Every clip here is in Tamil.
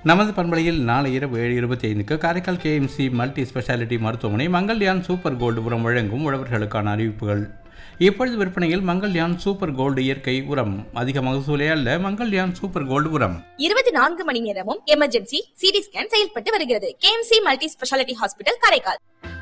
நமது பண்பலையில் நாளை இரவு ஏழு இருபத்தி ஐந்துக்கு காரைக்கால் கேஎம்சி மல்டி ஸ்பெஷாலிட்டி மருத்துவமனை மங்கள்யான் சூப்பர் கோல்டு உரம் வழங்கும் உழவர்களுக்கான அறிவிப்புகள் இப்பொழுது விற்பனையில் மங்கள்யான் சூப்பர் கோல்டு இயற்கை உரம் அதிக மகசூலே அல்ல மங்கள்யான் சூப்பர் கோல்டு உரம் இருபத்தி நான்கு மணி நேரமும் எமர்ஜென்சி சிடி ஸ்கேன் செயல்பட்டு வருகிறது KMC multi speciality hospital Karaikal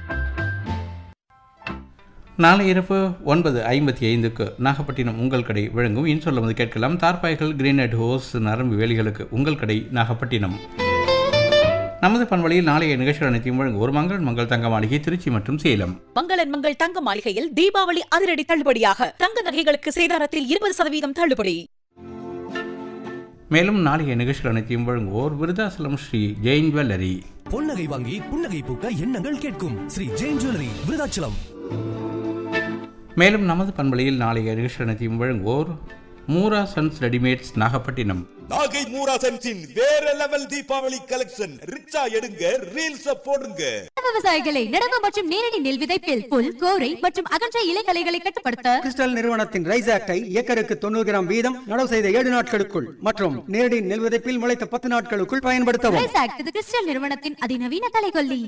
நாளை இரவு ஒன்பது ஐம்பத்தி ஐந்துக்கு நாகப்பட்டினம் உங்கள் கடை வழங்கும் இன் சொல்லுவது கேட்கலாம் தார்பாய்கள் கிரீனட் ஹோஸ் நரம்பு வேலிகளுக்கு உங்கள் கடை நாகப்பட்டினம் நமது பண்பலையில் நாளைய நிகழ்ச்சிகள் அனைத்தையும் வழங்கும் ஒரு மங்கள் மங்கள் தங்க மாளிகை திருச்சி மற்றும் சேலம் மங்களன் மங்கள் தங்க மாளிகையில் தீபாவளி அதிரடி தள்ளுபடியாக தங்க நகைகளுக்கு சேதாரத்தில் இருபது சதவீதம் தள்ளுபடி மேலும் நாளைய நிகழ்ச்சிகள் அனைத்தையும் வழங்குவோர் விருதாசலம் ஸ்ரீ ஜெயின் ஜுவல்லரி பொன்னகை வாங்கி புன்னகை பூக்க எண்ணங்கள் கேட்கும் ஸ்ரீ ஜெயின் ஜுவல்லரி விருதாச்சலம் மேலும் நமது பண்பலையில் நாளைய நிகழ்ச்சிகள் அனைத்தையும் வழங்குவோர் மூரா சன்ஸ் ரெடிமேட்ஸ் நாகப்பட்டினம் நாகை மூரா சென்ஸின் வேற லெவல் தீபாவளி கலெக்ஷன் ரிச்சா எடுங்க ரீல்ஸ் போடுங்க விவசாயிகளை நடவு மற்றும் நேரடி நெல் விதைப்பில் புல் கோரை மற்றும் அகன்ற இலைகளைகளை கட்டுப்படுத்த கிறிஸ்டல் நிறுவனத்தின் ரைஸ் ஆக்டை ஏக்கருக்கு தொண்ணூறு கிராம் வீதம் நடவு செய்த ஏழு நாட்களுக்குள் மற்றும் நேரடி நெல் விதைப்பில் முளைத்த பத்து நாட்களுக்குள் பயன்படுத்தவும் ரைஸ் ஆக்ட் இது கிறிஸ்டல் நிறுவனத்தின் அதிநவீன கலைகொல்லி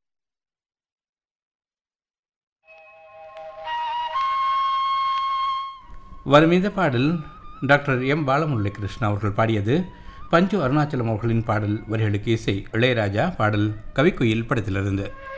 வரும் இந்த பாடல் டாக்டர் எம் பாலமுரளி கிருஷ்ணா அவர்கள் பாடியது பஞ்சு அருணாச்சலம் அவர்களின் பாடல் வரிகளுக்கு இசை இளையராஜா பாடல் கவிக்குயில் படத்திலிருந்து